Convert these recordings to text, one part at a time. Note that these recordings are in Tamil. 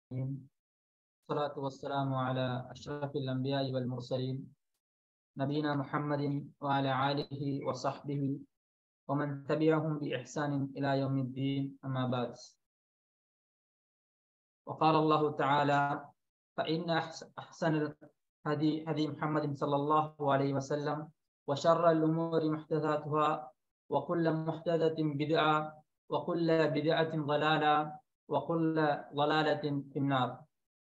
الصلاة والسلام على أشرف الأنبياء والمرسلين نبينا محمد وعلى آله وصحبه ومن تبعهم بإحسان إلى يوم الدين أما بعد وقال الله تعالى فإن أحسن الهدي هدي محمد صلى الله عليه وسلم وشر الأمور محدثاتها وكل محدثة بدعة وكل بدعة ضلالة وكل ضلالة في النار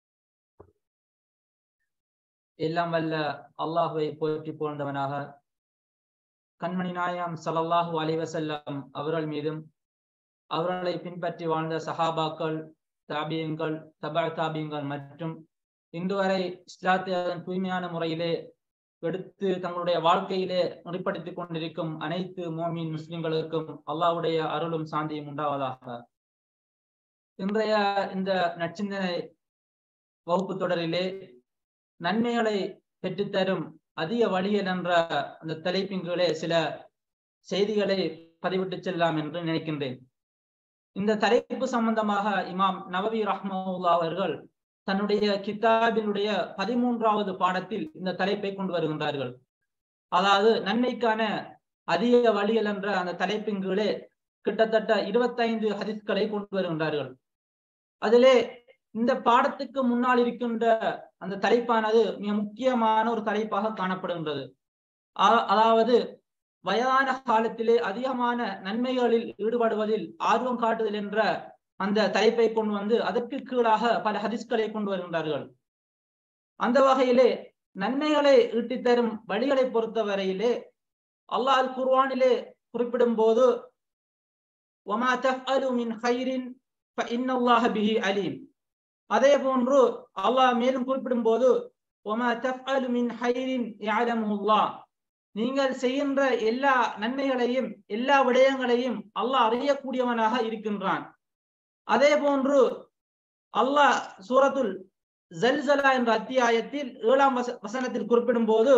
எல்லாம் வல்ல அல்லாஹுவை போற்றி போன்றவனாக கண்மணி நாயம் சல்லல்லாஹு அலைவசல்லம் அவர்கள் மீதும் அவர்களை பின்பற்றி வாழ்ந்த சஹாபாக்கள் தாபியங்கள் தபா தாபியங்கள் மற்றும் இன்று வரை இஸ்லாத்தை அதன் தூய்மையான முறையிலே எடுத்து தங்களுடைய வாழ்க்கையிலே நெறிப்படுத்திக் கொண்டிருக்கும் அனைத்து மோமின் முஸ்லிம்களுக்கும் அல்லாவுடைய அருளும் சாந்தியும் உண்டாவதாக இன்றைய இந்த நச்சிந்தனை வகுப்பு தொடரிலே நன்மைகளை பெற்றுத்தரும் அதிக வழியல் என்ற அந்த தலைப்பின் கீழே சில செய்திகளை பதிவிட்டு செல்லலாம் என்று நினைக்கின்றேன் இந்த தலைப்பு சம்பந்தமாக இமாம் நவவி ரஹ்மவுல்லா அவர்கள் தன்னுடைய கித்தாபினுடைய பதிமூன்றாவது பாடத்தில் இந்த தலைப்பை கொண்டு வருகின்றார்கள் அதாவது நன்மைக்கான அதிக வழியல் என்ற அந்த தலைப்பின் கீழே கிட்டத்தட்ட இருபத்தைந்து ஹதிஸ்களை கொண்டு வருகின்றார்கள் அதிலே இந்த பாடத்துக்கு முன்னால் இருக்கின்ற அந்த தலைப்பானது மிக முக்கியமான ஒரு தலைப்பாக காணப்படுகின்றது அதாவது வயதான காலத்திலே அதிகமான நன்மைகளில் ஈடுபடுவதில் ஆர்வம் காட்டுதல் என்ற அந்த தலைப்பை கொண்டு வந்து அதற்கு கீழாக பல ஹதிஸ்களை கொண்டு வருகின்றார்கள் அந்த வகையிலே நன்மைகளை ஈட்டித்தரும் வழிகளை பொறுத்தவரையிலே அல்லாஹ் குர்வானிலே குறிப்பிடும் போது ஒமா தஃஅலு மின் ஹைரின் இன்னல்லாஹ பிஹி அலீம் அதே போன்று அல்லாஹ் மேலும் குறிப்பிடும் போது ஒமா தஃஅலு மின் ஹைரின் யஅலமுல்லாஹ் நீங்கள் செய்கின்ற எல்லா நன்மைகளையும் எல்லா விடயங்களையும் அல்லாஹ் அறியக்கூடியவனாக இருக்கின்றான் அதே போன்று அல்லாஹ் சூரத்துல் ஜல்சலா என்ற அத்தியாயத்தில் ஏழாம் வசனத்தில் குறிப்பிடும் போது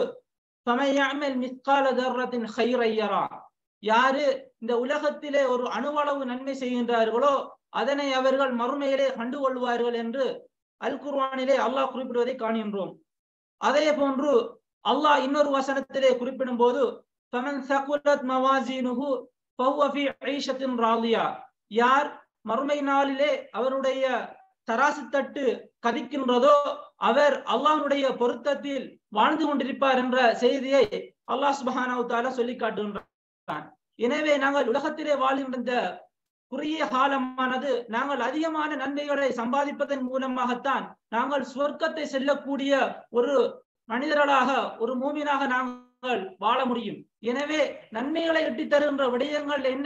யாரு இந்த உலகத்திலே ஒரு அணுவளவு நன்மை செய்கின்றார்களோ அதனை அவர்கள் மறுமையிலே கண்டுகொள்வார்கள் என்று அல் குர்வானிலே அல்லாஹ் குறிப்பிடுவதை காணுகின்றோம் அதே போன்று அல்லாஹ் இன்னொரு வசனத்திலே குறிப்பிடும் போது யார் மறுமை நாளிலே அவருடைய தராசு தட்டு கதிக்கின்றதோ அவர் அல்லாஹனுடைய பொருத்தத்தில் வாழ்ந்து கொண்டிருப்பார் என்ற செய்தியை அல்லாஹ் சுபஹானாவுத்தால சொல்லி காட்டுகின்றான் எனவே நாங்கள் உலகத்திலே வாழ்கின்ற குறுகிய காலமானது நாங்கள் அதிகமான நன்மைகளை சம்பாதிப்பதன் மூலமாகத்தான் நாங்கள் சுவர்க்கத்தை செல்லக்கூடிய ஒரு மனிதர்களாக ஒரு மூமினாக நாங்கள் வாழ முடியும் எனவே நன்மைகளை எட்டி தருகின்ற விடயங்கள் என்ன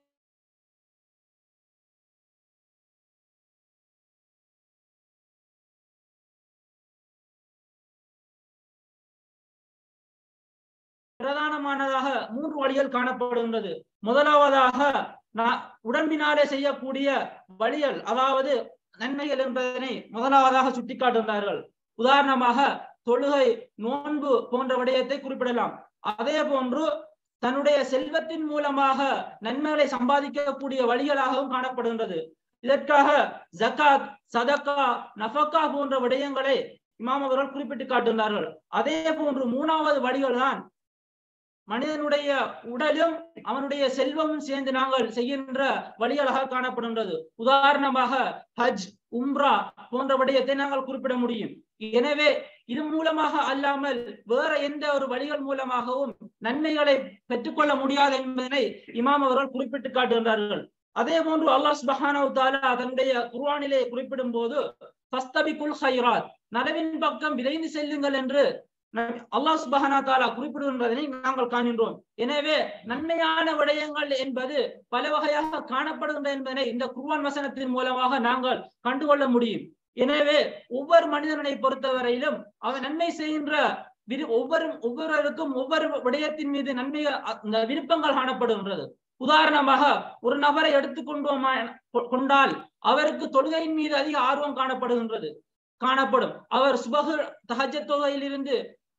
பிரதானமானதாக மூன்று வழிகள் காணப்படுகின்றது முதலாவதாக உடம்பினாலே செய்யக்கூடிய வழிகள் அதாவது நன்மைகள் என்பதனை முதலாவதாக சுட்டிக்காட்டுகின்றார்கள் உதாரணமாக தொழுகை நோன்பு போன்ற விடயத்தை குறிப்பிடலாம் அதே போன்று தன்னுடைய செல்வத்தின் மூலமாக நன்மைகளை சம்பாதிக்கக்கூடிய வழிகளாகவும் காணப்படுகின்றது இதற்காக ஜக்காத் சதக்கா நஃபக்கா போன்ற விடயங்களை இமாம் அவர்கள் குறிப்பிட்டு காட்டுகிறார்கள் அதே போன்று மூணாவது வழிகள் தான் மனிதனுடைய உடலும் அவனுடைய செல்வமும் சேர்ந்து நாங்கள் செய்கின்ற வழிகளாக காணப்படுகின்றது உதாரணமாக ஹஜ் உம்ரா போன்ற விடயத்தை நாங்கள் குறிப்பிட முடியும் எனவே இது மூலமாக அல்லாமல் வேற எந்த ஒரு வழிகள் மூலமாகவும் நன்மைகளை பெற்றுக்கொள்ள முடியாது என்பதனை இமாம் அவர்கள் குறிப்பிட்டு காட்டுகின்றார்கள் அதே போன்று அல்லாஹ் சுபஹானவு தாலா தன்னுடைய குர்வானிலே குறிப்பிடும் போது ஃபஸ்தபிகுல் ஹைராத் நலவின் பக்கம் விரைந்து செல்லுங்கள் என்று அல்லாஹ் சுபஹானா தாலா குறிப்பிடுகின்றதனை நாங்கள் காண்கின்றோம் எனவே நன்மையான விடயங்கள் என்பது பல வகையாக காணப்படுகின்ற என்பதனை இந்த குர்வான் வசனத்தின் மூலமாக நாங்கள் கண்டுகொள்ள முடியும் எனவே ஒவ்வொரு மனிதனை பொறுத்தவரையிலும் அவன் நன்மை செய்கின்ற விரு ஒவ்வொரு ஒவ்வொருவருக்கும் ஒவ்வொரு விடயத்தின் மீது நன்மை விருப்பங்கள் காணப்படுகின்றது உதாரணமாக ஒரு நபரை எடுத்துக்கொண்டோமா கொண்டால் அவருக்கு தொழுகையின் மீது அதிக ஆர்வம் காணப்படுகின்றது காணப்படும் அவர் சுபகு தகஜ தொகையிலிருந்து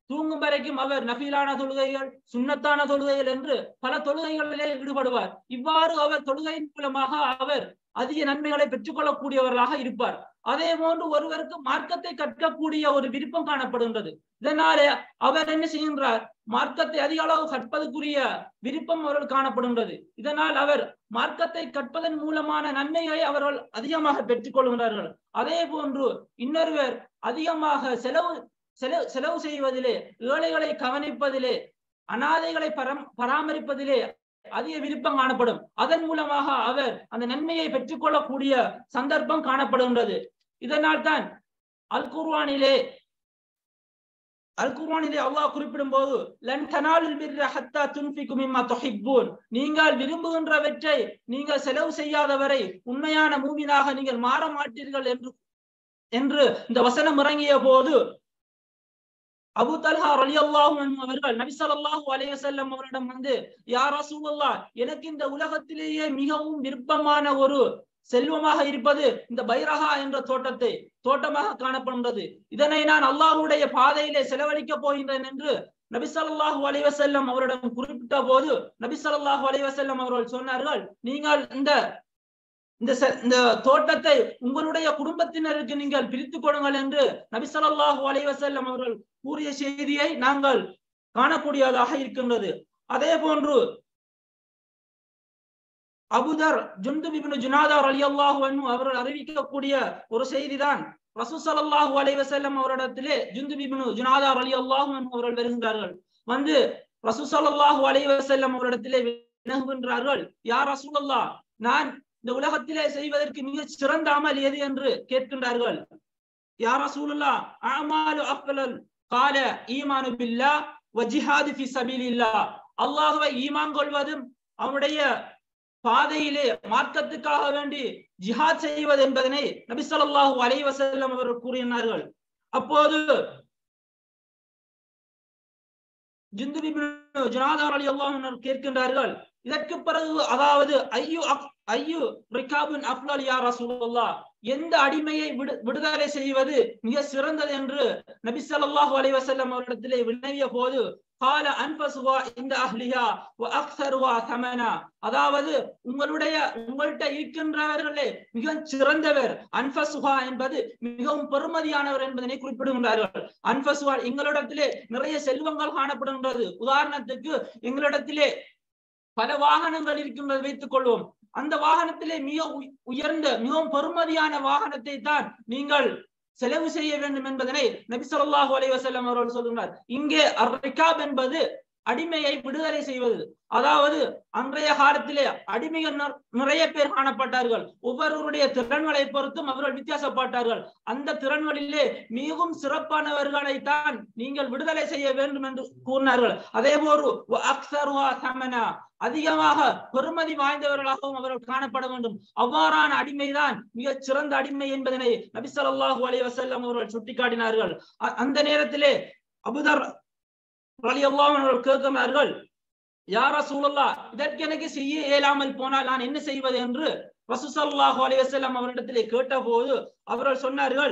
தூங்கும் வரைக்கும் அவர் நபீலான தொழுகைகள் சுண்ணத்தான தொழுகைகள் என்று பல தொழுகைகளிலே ஈடுபடுவார் இவ்வாறு அவர் தொழுகையின் மூலமாக அவர் அதிக நன்மைகளை பெற்றுக்கொள்ளக்கூடியவர்களாக இருப்பார் அதே போன்று ஒருவருக்கு மார்க்கத்தை கற்கக்கூடிய ஒரு விருப்பம் காணப்படுகின்றது இதனாலே அவர் என்ன செய்கின்றார் மார்க்கத்தை அதிக அளவு கற்பதற்குரிய விருப்பம் அவர்கள் காணப்படுகின்றது இதனால் அவர் மார்க்கத்தை கற்பதன் மூலமான நன்மைகளை அவர்கள் அதிகமாக பெற்றுக் கொள்கின்றார்கள் அதே போன்று இன்னொருவர் அதிகமாக செலவு செலவு செலவு செய்வதிலே ஏழைகளை கவனிப்பதிலே அனாதைகளை பரம் பராமரிப்பதிலே அதிக விருப்பம் காணப்படும் அதன் மூலமாக அவர் அந்த நன்மையை பெற்றுக்கொள்ளக்கூடிய சந்தர்ப்பம் காணப்படுகின்றது இதனால் தான் அல் குர்வானிலே அல் குர்வானிலே அல்லாஹ் குறிப்பிடும் போது லன் தனாலுல் பிர்ர ஹத்தா துன்ஃபிகு மிம்மா துஹிப்பூன் நீங்கள் விரும்புகின்றவற்றை நீங்கள் செலவு செய்யாதவரை உண்மையான மூமினாக நீங்கள் மாற மாட்டீர்கள் என்று என்று இந்த வசனம் இறங்கிய போது அபு தல்ஹா ரலியல்லாஹு அன்ஹு அவர்கள் நபி ஸல்லல்லாஹு அலைஹி வஸல்லம் அவரிடம் வந்து யா ரசூலுல்லாஹ் எனக்கு இந்த உலகத்திலேயே மிகவும் விருப்பமான ஒரு செல்வமாக இருப்பது இந்த பைரஹா என்ற தோட்டத்தை தோட்டமாக காணப்படுகின்றது இதனை நான் அல்லாஹ்வுடைய பாதையிலே செலவழிக்க போகின்றேன் என்று நபி ஸல்லல்லாஹு அலைஹி வஸல்லம் அவரிடம் குறிப்பிட்ட போது நபி ஸல்லல்லாஹு அலைஹி வஸல்லம் அவர்கள் சொன்னார்கள் நீங்கள் இந்த இந்த இந்த தோட்டத்தை உங்களுடைய குடும்பத்தினருக்கு நீங்கள் பிரித்துக் கொடுங்கள் என்று நபி ஸல்லல்லாஹு அலைஹி வஸல்லம் அவர்கள் கூறிய செய்தியை நாங்கள் காணக்கூடியதாக இருக்கின்றது அதே போன்று அபுதர் ஜுந்து பிபின் ஜுனாதா ரலியல்லாஹு அன்ஹு அவர்கள் அறிவிக்கக்கூடிய ஒரு செய்திதான் ரசூ ஸல்லல்லாஹு அலைஹி வஸல்லம் அவரிடத்திலே ஜுந்து பிபின் ஜுனாதா ரலியல்லாஹு அன்ஹு அவர்கள் வருகின்றார்கள் வந்து ரசூ ஸல்லல்லாஹு அலைஹி வஸல்லம் அவரிடத்திலே வினகுகின்றார்கள் யா ரசூலல்லாஹ் நான் இந்த உலகத்திலே செய்வதற்கு மிக சிறந்த அமல் எது என்று கேட்கின்றார்கள் யா ரசூலுல்லாஹ் அமாலு அஃலல் கால ஈமானு பில்லா வ ஜிஹாது ஃபி சபீலில்லாஹ் அல்லாஹ்வை ஈமான் கொள்வதும் அவனுடைய பாதையிலே மார்க்கத்துக்காக வேண்டி ஜிஹாத் செய்வது என்பதனை நபி ஸல்லல்லாஹு அலைஹி வஸல்லம் அவர்கள் கூறினார்கள் அப்போது ஜிந்துபி ஜுனாதா ரலியல்லாஹு அன்ஹு கேட்கின்றார்கள் இதற்கு பிறகு அதாவது ஐயோ ஐயோ ரிகாபுன் அஃப்லல் யா ரசூலுல்லாஹ் எந்த அடிமையை விடு விடுதலை செய்வது மிக சிறந்தது என்று நபி ஸல்லல்லாஹு அலைஹி வஸல்லம் அவரிடத்திலே வினவிய போது கால அன்பசுவா இந்த அஹ்லியா வ அக்ஸருவா தமனா அதாவது உங்களுடைய உங்கள்கிட்ட இருக்கின்றவர்களே மிக சிறந்தவர் அன்பசுகா என்பது மிகவும் பெருமதியானவர் என்பதனை குறிப்பிடுகின்றார்கள் அன்பசுவா எங்களிடத்திலே நிறைய செல்வங்கள் காணப்படுகின்றது உதாரணத்துக்கு எங்களிடத்திலே பல வாகனங்கள் இருக்கின்றது வைத்துக் கொள்வோம் அந்த வாகனத்திலே மிக உயர்ந்த மிகவும் பெருமதியான வாகனத்தை தான் நீங்கள் செலவு செய்ய வேண்டும் என்பதனை நபி சொல்லாஹு அலைஹி வஸல்லம் அவர்கள் சொல்லுகிறார் இங்கே அர்ரிகாப் என்பது அடிமையை விடுதலை செய்வது அதாவது அன்றைய காலத்திலே அடிமைகள் நிறைய பேர் காணப்பட்டார்கள் ஒவ்வொருவருடைய திறன்களை பொறுத்தும் அவர்கள் வித்தியாசப்பட்டார்கள் அந்த திறன்களிலே மிகவும் சிறப்பானவர்களை தான் நீங்கள் விடுதலை செய்ய வேண்டும் என்று கூறினார்கள் அதே போன்று அதிகமாக பெருமதி வாய்ந்தவர்களாகவும் அவர்கள் காணப்பட வேண்டும் அவ்வாறான அடிமைதான் மிகச் சிறந்த அடிமை என்பதனை நபி சொல்லாஹு அலி வசல்லம் அவர்கள் சுட்டிக்காட்டினார்கள் அந்த நேரத்திலே அபுதர் அலி அல்லாஹ் கேட்கிறார்கள் யார சூழல்லா இதற்கு எனக்கு செய்ய இயலாமல் போனால் நான் என்ன செய்வது என்று ரசூசல்லாஹு அலி வசல்லம் அவரிடத்திலே கேட்ட போது அவர்கள் சொன்னார்கள்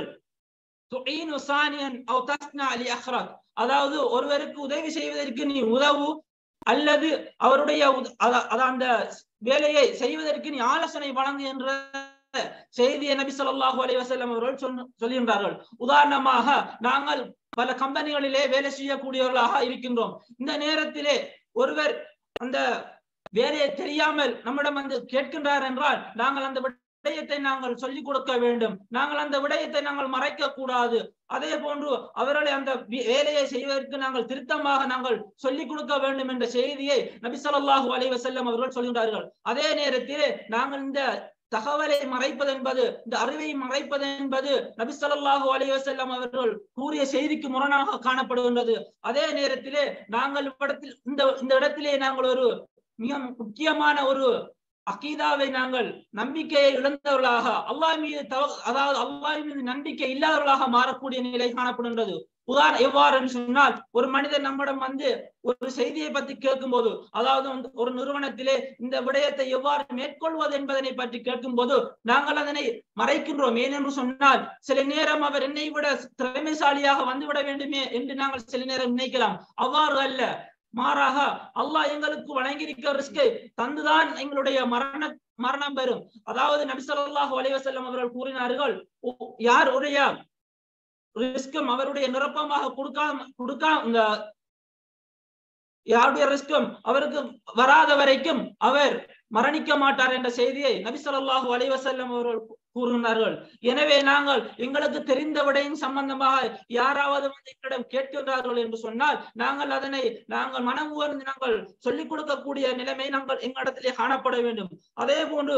அதாவது ஒருவருக்கு உதவி செய்வதற்கு நீ உதவு அல்லது அவருடைய அந்த வேலையை செய்வதற்கு நீ ஆலோசனை வழங்கு என்ற செய்தியை நபி சொல்லாஹு அலி வசல்லம் அவர்கள் சொல்கின்றார்கள் உதாரணமாக நாங்கள் பல கம்பெனிகளிலே வேலை செய்யக்கூடியவர்களாக இருக்கின்றோம் இந்த நேரத்திலே ஒருவர் அந்த வேலையை தெரியாமல் நம்மிடம் வந்து கேட்கின்றார் என்றால் நாங்கள் அந்த விடயத்தை நாங்கள் சொல்லிக் கொடுக்க வேண்டும் நாங்கள் அந்த விடயத்தை நாங்கள் மறைக்க கூடாது அதே போன்று அவர்களை அந்த வேலையை செய்வதற்கு நாங்கள் திருத்தமாக நாங்கள் சொல்லிக் கொடுக்க வேண்டும் என்ற செய்தியை நபி சொல்லாஹு அலி வசல்லம் அவர்கள் சொல்கின்றார்கள் அதே நேரத்தில் நாங்கள் இந்த தகவலை மறைப்பது என்பது இந்த அறிவை மறைப்பது என்பது நபி சொல்லாஹு அலி வசல்லம் அவர்கள் கூறிய செய்திக்கு முரணாக காணப்படுகின்றது அதே நேரத்திலே நாங்கள் இடத்தில் இந்த இந்த இடத்திலே நாங்கள் ஒரு மிக முக்கியமான ஒரு அகீதாவை நாங்கள் நம்பிக்கையை இழந்தவர்களாக அல்லாஹ் மீது தவ- அதாவது அல்லாஹ் மீது நம்பிக்கை இல்லாதவர்களாக மாறக்கூடிய நிலை காணப்படுகின்றது உதாரணம் எவ்வாறு என்று சொன்னால் ஒரு மனிதன் நம்மிடம் வந்து ஒரு செய்தியை பற்றி கேட்கும் போது அதாவது வந்து ஒரு நிறுவனத்திலே இந்த விடயத்தை எவ்வாறு மேற்கொள்வது என்பதனை பற்றி கேட்கும் போது நாங்கள் அதனை மறைக்கின்றோம் ஏனென்று சொன்னால் சில நேரம் அவர் என்னை விட திறமைசாலியாக வந்துவிட வேண்டுமே என்று நாங்கள் சில நேரம் நினைக்கலாம் அவ்வாறு அல்ல மாறாக அல்லாஹ் எங்களுக்கு வழங்கியிருக்கிற ரிஸ்கை தந்துதான் எங்களுடைய மரண மரணம் பெறும் அதாவது நபி ஸல்லல்லாஹு அலைஹி வஸல்லம் அவர்கள் கூறினார்கள் "உ- யார் உடைய ரிஸ்கும் அவருடைய நிரப்பமாக கொடுக்காம கொடுக்கா இந்த யாருடைய ரிஸ்கும் அவருக்கு வராத வரைக்கும் அவர் மரணிக்க மாட்டார் என்ற செய்தியை நபி ஸல்லல்லாஹு அலைஹி வஸல்லம் அவர்கள் கூறுகிறார்கள் எனவே நாங்கள் எங்களுக்கு தெரிந்த விடையின் சம்பந்தமாக யாராவது வந்து எங்களிடம் கேட்கின்றார்கள் என்று சொன்னால் நாங்கள் அதனை நாங்கள் மனம் உயர்ந்து நாங்கள் சொல்லிக் கொடுக்கக்கூடிய நிலைமை நாங்கள் எங்களிடத்திலே காணப்பட வேண்டும் அதே போன்று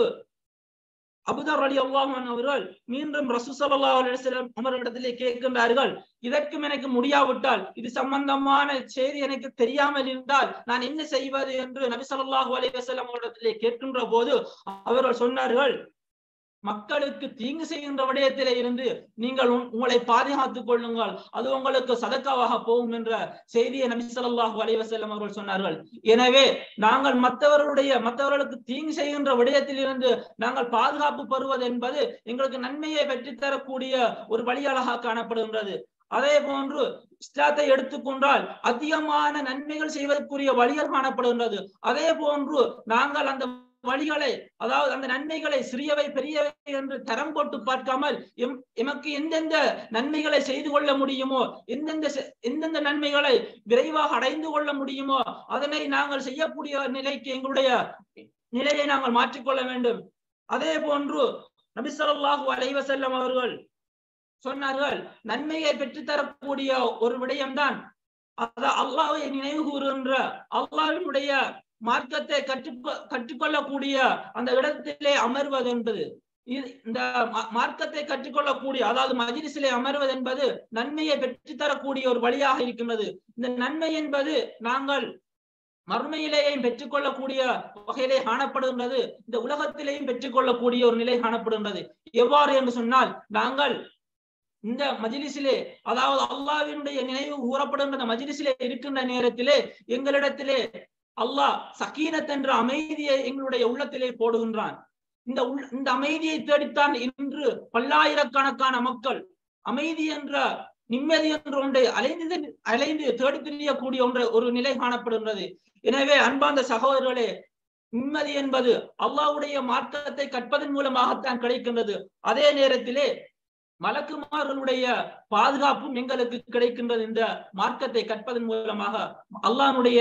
அபுதர் அலி அல்லாஹன் அவர்கள் மீண்டும் ரசூ ஸல்லல்லாஹு அலைஹி வஸல்லம் அவர்களிடத்திலே கேட்கின்றார்கள் இதற்கும் எனக்கு முடியாவிட்டால் இது சம்பந்தமான செய்தி எனக்கு தெரியாமல் இருந்தால் நான் என்ன செய்வது என்று நபி ஸல்லல்லாஹு அலைஹி வஸல்லம் அவர்களிடத்திலே கேட்கின்ற போது அவர்கள் சொன்னார்கள் மக்களுக்கு தீங்கு செய்கின்ற விடயத்திலே இருந்து நீங்கள் உங்- உங்களை பாதுகாத்துக் கொள்ளுங்கள் அது உங்களுக்கு சதக்காவாக போகும் என்ற செய்தியை நபி ஸல்லல்லாஹு அலைஹி வஸல்லம் அவர்கள் சொன்னார்கள் எனவே நாங்கள் மற்றவர்களுடைய மற்றவர்களுக்கு தீங்கு செய்கின்ற விடயத்தில் இருந்து நாங்கள் பாதுகாப்பு பெறுவது என்பது எங்களுக்கு நன்மையை பெற்றுத்தரக்கூடிய ஒரு வழியாளாக காணப்படுகின்றது அதே போன்று இஸ்லாத்தை எடுத்துக்கொண்டால் அதிகமான நன்மைகள் செய்வதற்குரிய வழிகள் காணப்படுகின்றது அதே போன்று நாங்கள் அந்த வழிகளை அதாவது அந்த நன்மைகளை சிறியவை பெரியவை என்று தரம் போட்டு பார்க்காமல் எம் எமக்கு எந்தெந்த நன்மைகளை செய்து கொள்ள முடியுமோ எந்தெந்த செ- எந்தெந்த நன்மைகளை விரைவாக அடைந்து கொள்ள முடியுமோ அதனை நாங்கள் செய்யக்கூடிய நிலைக்கு எங்களுடைய நிலையை நாங்கள் மாற்றிக்கொள்ள வேண்டும் அதே போன்று நபி ஸல்லல்லாஹு அலைஹி வஸல்லம் அவர்கள் சொன்னார்கள் நன்மையை பெற்றுத்தரக்கூடிய ஒரு விடயம்தான் அத அல்லாஹ்வை நினைவு கூறுகின்ற அல்லாஹ்வினுடைய மார்க்கத்தை கற்று கற்றுக்கொள்ளக்கூடிய அந்த இடத்திலே அமர்வது என்பது இது- இந்த மா- மார்க்கத்தை கற்றுக்கொள்ளக்கூடிய அதாவது மஜ்லிஸிலே அமர்வது என்பது நன்மையை பெற்றுத்தரக்கூடிய ஒரு வழியாக இருக்கின்றது இந்த நன்மை என்பது நாங்கள் மறுமையிலேயும் பெற்றுக்கொள்ளக்கூடிய வகையிலே காணப்படுகின்றது இந்த உலகத்திலேயும் பெற்றுக்கொள்ளக்கூடிய ஒரு நிலை காணப்படுகின்றது எவ்வாறு என்று சொன்னால் நாங்கள் இந்த மஜ்லிஸிலே அதாவது அல்லாஹ்வினுடைய நினைவு கூறப்படுகின்ற அந்த மஜ்லிஸிலே இருக்கின்ற நேரத்திலே எங்களிடத்திலே அல்லாஹ் சக்கீனத் என்ற அமைதியை எங்களுடைய உள்ளத்திலே போடுகின்றான் இந்த உள் இந்த அமைதியை தேடித்தான் இன்று பல்லாயிரக்கணக்கான மக்கள் அமைதி என்ற நிம்மதி என்ற ஒன்றை அலைந்து அலைந்து தேடி திரியக்கூடிய ஒன்று ஒரு நிலை காணப்படுகின்றது எனவே அன்பார்ந்த சகோதரர்களே நிம்மதி என்பது அல்லாஹ்வுடைய மார்க்கத்தை கற்பதன் மூலமாகத்தான் கிடைக்கின்றது அதே நேரத்திலே மலக்குமார்களுடைய பாதுகாப்பும் எங்களுக்கு கிடைக்கின்றது இந்த மார்க்கத்தை கற்பதன் மூலமாக அல்லாஹ்வுடைய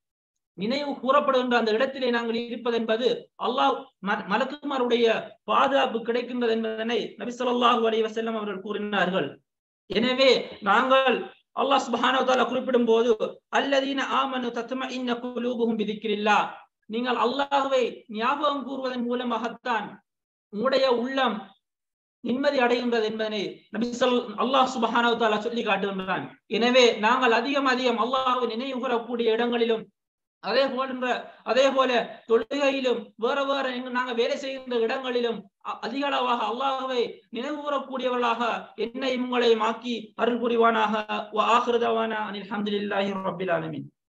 நினைவு கூறப்படுகின்ற அந்த இடத்திலே நாங்கள் இருப்பது என்பது அல்லாஹ் ம- மலக்குமாருடைய பாதுகாப்பு கிடைக்கின்றது என்பதனை நபி ஸல்லல்லாஹு அலைஹி வஸல்லம் அவர்கள் கூறினார்கள் எனவே நாங்கள் அல்லாஹ் சுப்ஹானஹு வ தஆலா குறிப்பிடும் போது அல்லதீன ஆமனு தத்மஇன்ன குலூபுஹும் பிதிக்ரில்லாஹ் நீங்கள் அல்லாஹ்வை ஞாபகம் கூறுவதன் மூலமாகத்தான் உங்களுடைய உள்ளம் நிம்மதி அடைகின்றது என்பதனை நபி சொல் அல்லாஹ் சுபஹானஹு வ தஆலா சொல்லி காட்டுகின்றான் எனவே நாங்கள் அதிகம் அதிகம் அல்லாஹ்வை நினைவு கூறக்கூடிய இடங்களிலும் அதே போன்ற அதே போல தொழுகையிலும் வேற வேற எங்க நாங்க வேலை செய்கின்ற இடங்களிலும் அ- அதிக அளவாக அல்லாஹ்வை நினைவு கூறக்கூடியவர்களாக என்னை உங்களை மாக்கி அருள் புரிவானாக வ ஆகிரு தவானா அனில் ஹம்துலில்லாஹி ரப்பில் ஆலமீன்